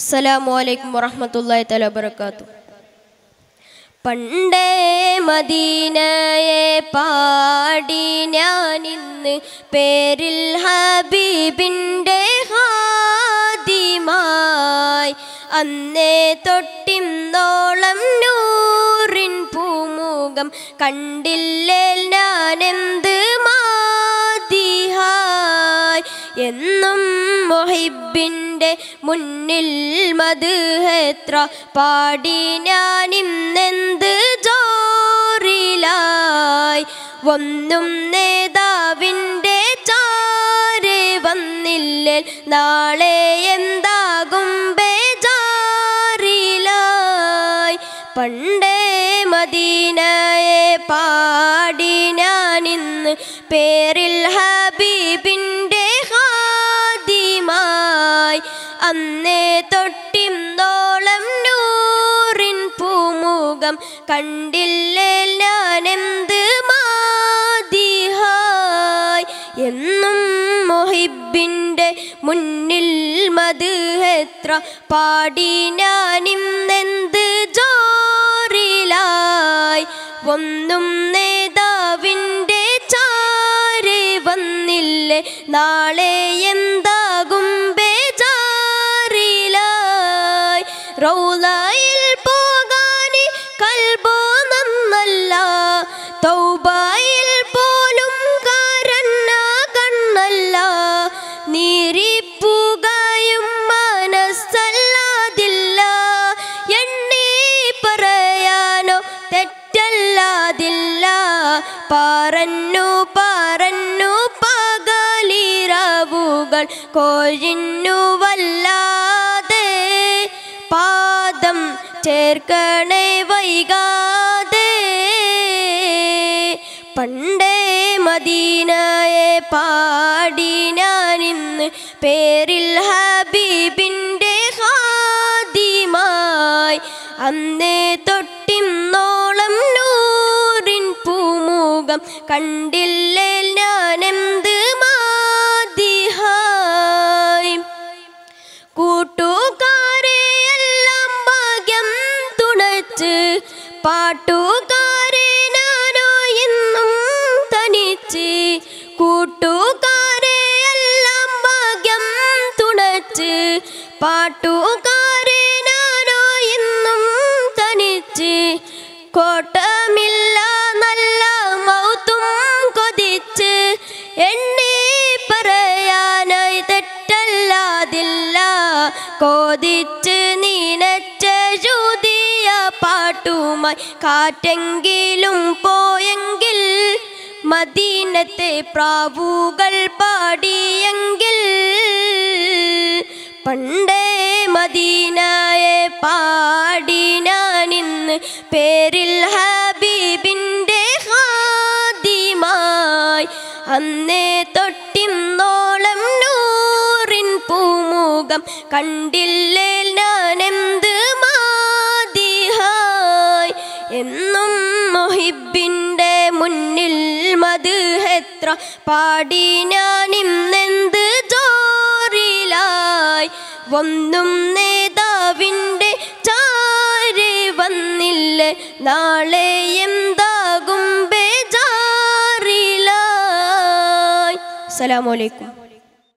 അസ്സലാമു അലൈക്കും വറഹ്മത്തുള്ളാഹി തആല വബറകാത്തു പണ്ടേ മദീനയെ പാടി ഞാൻ ഇന്ന് പേരിൽ ഹബീബിൻ്റെ ഹാദിമായി അന്നേ തൊട്ടിന്നോളം നൂറിൻ പൂമുഖം കണ്ടില്ലേ ഞാനെന്ത് മാതിഹായ് എന്നും മൊഹിബിൻ്റെ മുന്നിൽ മത് എത്ര പാടി ഞാനിന്നെന്ത് ജോറിലായി ഒന്നും നേതാവിൻ്റെ ചാരെ വന്നില്ലേ നാളെ എന്താകും ബേജാറിലായി പണ്ടേ മദീനയെ പാടി ഞാനിന്ന് പേരിൽ ഹബീബിൻ്റെ ഹാദിമായി അന്നേ തൊട്ടിന്നോളം നൂറിൻ പൂമുഖം കണ്ടില്ലേ ഞാനെന്ത് മാതിഹായ് എന്നും മൊഹിബിൻ്റെ മുന്നിൽ മത് എത്ര പാടി ഞാനിന്നെന്ത് ജോറിലായി ഒന്നും നേതാവിൻ്റെ ചാരെ വന്നില്ലേ നാളെ എന്താകും ബേജാറിലായി റൗലായിൽ പോകാന് കൽബോ നന്നല്ല തൗബായിൽ പോലും കാരന്ന കണ്ണല്ല നീരിപ്പുകയും മനസ്സല്ലാതില്ല എണ്ണി പറയാനോ തെറ്റല്ലാതില്ല പറഞ്ഞു പറഞ്ഞു പകലിരവുകൾ കൊഴിഞ്ഞു വല്ലാതെ പാദം ചേർക്കണേ വൈകാതെ പണ്ടേ മദീനയെ പാടി ഞാനിന്ന് പേരിൽ ഹബീബിൻ്റെ ഹാദിമായി അന്നേ തൊട്ടിന്നോളം നൂറിൻ പൂമുഖം കണ്ടില്ലേ ഞാനെന്ത് മാതിഹായി കൂട്ടുകാരെ എല്ലാം ഭാഗ്യം തുണച്ച് പാട്ടുകാരെ ഞാനോ എന്നും തനിച്ച് കൂട്ടുകാരെ എല്ലാം ഭാഗ്യം തുണച്ച് പാട്ടുകാരെ ഞാനോ എന്നും തനിച്ച് കോട്ടമില്ല നല്ല മൗത്തും കൊതിച്ച് എണ്ണി പറയാനായി തെറ്റല്ലാതില്ല കോതിച്ച് നീനച്ചെഴുതിയ പാട്ടുമായി കാറ്റെങ്കിലും പോയെങ്കിൽ മദീനത്തെ പ്രാവുകൾ പാടിയെങ്കിൽ പണ്ടേ മദീനയെ പാടി ഞാനിന്ന് പേരിൽ ഹബീബിൻ്റെ ഹാദിമായി അന്നേ തൊട്ടിന്നോളം നൂറിൻ പൂമുഖം കണ്ടില്ലേ ഞാനെന്ത് മാതിഹായ് എന്നും മൊഹിബിൻ്റെ മുന്നിൽ മത് എത്ര പാടി ഞാനിന്നെന്ത് ജോറിലായി ഒന്നും നേതാവിൻ്റെ ചാരെ വന്നില്ലേ നാളെ എന്താകും ബേജാറിലായി അസ്സലാമു അലൈക്കും